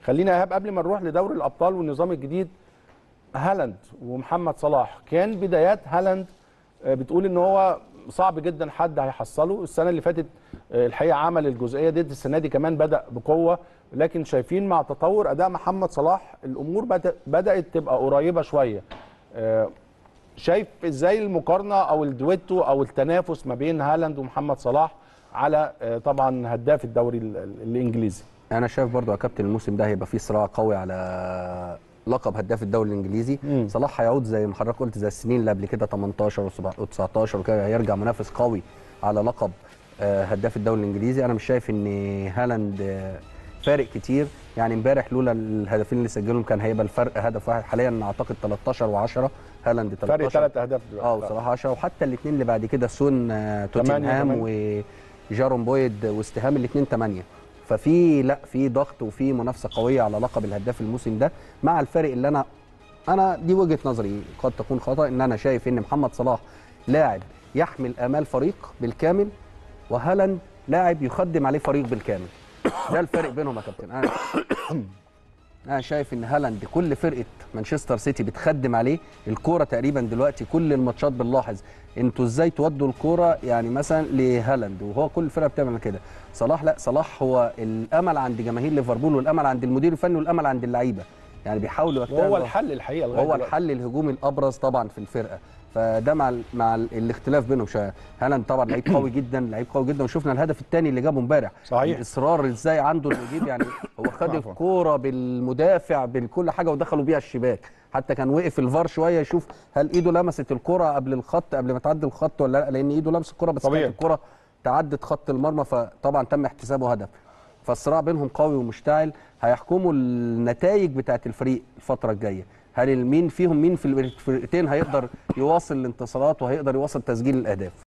خلينا يا ايهاب قبل ما نروح لدوري الابطال والنظام الجديد هالاند ومحمد صلاح كان بدايات هالاند آه، بتقول ان هو صعب جدا حد هيحصله السنه اللي فاتت آه، الحقيقه عمل الجزئيه دي السنه دي كمان بدا بقوه لكن شايفين مع تطور اداء محمد صلاح الامور بدأ- بدات تبقى قريبه شويه آه، شايف ازاي المقارنه او الدويتو او التنافس ما بين هالاند ومحمد صلاح على آه، طبعا هداف الدوري ال- ال- الانجليزي انا شايف برضو يا كابتن الموسم ده هيبقى فيه صراع قوي على لقب هداف الدوري الانجليزي مم. صلاح هيعود زي ما حضرتك قلت زي السنين اللي قبل كده 18 و19 وكده هيرجع منافس قوي على لقب آه، هداف الدوري الانجليزي انا مش شايف ان هالاند آه، فارق كتير يعني امبارح لولا الهدفين اللي سجلهم كان هيبقى الفرق هدف واحد حاليا اعتقد 13 و10 هالاند 13 فرق ثلاث اهداف دلوقتي اه بصراحه 10 وحتى الاثنين اللي بعد كده سون آه، توتنهام وجارون بويد واستهام الاثنين 8 ففي لا في ضغط وفي منافسه قويه على لقب الهداف الموسم ده مع الفارق اللي انا انا دي وجهه نظري قد تكون خطا ان انا شايف ان محمد صلاح لاعب يحمل امال فريق بالكامل وهالاند لاعب يخدم عليه فريق بالكامل ده الفرق بينهم يا كابتن انا انا شايف ان هالاند كل فرقه مانشستر سيتي بتخدم عليه الكوره تقريبا دلوقتي كل الماتشات بنلاحظ انتوا ازاي تودوا الكوره يعني مثلا لهالاند وهو كل الفرقه بتعمل كده صلاح لا صلاح هو الامل عند جماهير ليفربول والامل عند المدير الفني والامل عند اللعيبه يعني بيحاولوا وهو يجتهدوا. الحل الحقيقه لغايه هو دلوقتي. الحل الهجومي الابرز طبعا في الفرقه فده مع ال مع ال الاختلاف بينهم شويه هالاند طبعا لعيب قوي جدا لعيب قوي جدا وشفنا الهدف الثاني اللي جابه امبارح صحيح. الاصرار ازاي عنده انه يجيب يعني هو خد عفوا. الكوره بالمدافع بكل حاجه ودخلوا بيها الشباك حتى كان وقف الفار شويه يشوف هل ايده لمست الكوره قبل الخط قبل ما تعدي الخط ولا لا لان ايده لمس الكوره بس طبيعي. كانت الكوره تعدت خط المرمى فطبعا تم احتسابه هدف فالصراع بينهم قوي ومشتعل هيحكموا النتائج بتاعت الفريق الفتره الجايه هل مين فيهم مين في الفرقتين هيقدر يواصل الانتصارات وهيقدر يواصل تسجيل الاهداف